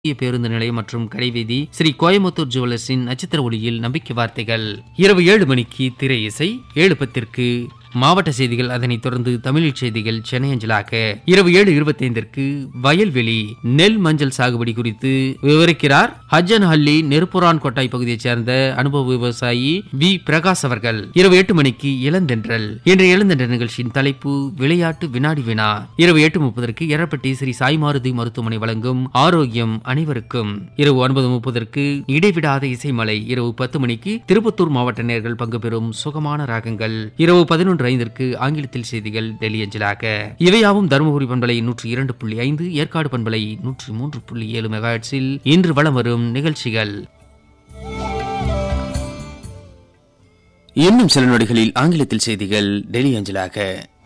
புதிய பேருந்து நிலையம் மற்றும் கடைவீதி ஸ்ரீ கோயம்புத்தூர் ஜுவல்லர்ஸின் நட்சத்திர ஒளியில் நம்பிக்கை வார்த்தைகள் இரவு ஏழு மணிக்கு திரை இசை ஏழு பத்திற்கு மாவட்ட செய்திகள் அதனைத் தொடர்ந்து தமிழில் செய்திகள் சென்னை அஞ்சலாக இரவு ஏழு இருபத்தைந்திற்கு வயல்வெளி நெல் மஞ்சள் சாகுபடி குறித்து விவரிக்கிறார் ஹஜ்ஜன்ஹள்ளி நெருப்புரான் கொட்டாய் பகுதியைச் சேர்ந்த அனுபவ விவசாயி வி பிரகாஷ் அவர்கள் இரவு எட்டு மணிக்கு இளந்தென்றல் இன்றைய இளந்தென்றல் நிகழ்ச்சியின் தலைப்பு விளையாட்டு வினாடி வினா இரவு எட்டு முப்பதற்கு எரப்பட்டி ஸ்ரீ சாய்மாருதி மருத்துவமனை வழங்கும் ஆரோக்கியம் அனைவருக்கும் இரவு ஒன்பது முப்பதற்கு இடைவிடாத இசைமலை இரவு பத்து மணிக்கு திருப்பத்தூர் மாவட்ட நேர்கள் பங்கு பெறும் சுகமான ராகங்கள் இரவு பதினொன்று ஐந்திற்கு ஆங்கிலத்தில் செய்திகள் டெல்லி அஞ்சலாக இவையாவும் தருமபுரி பண்பலை நூற்றி இரண்டு புள்ளி ஐந்து ஏற்காடு பண்பலை நூற்றி மூன்று புள்ளி ஏழு மெகாட்ஸில் இன்று வலம் வரும் நிகழ்ச்சிகள் இன்னும் சில நொடிகளில் ஆங்கிலத்தில் செய்திகள் டெல்லி அஞ்சலாக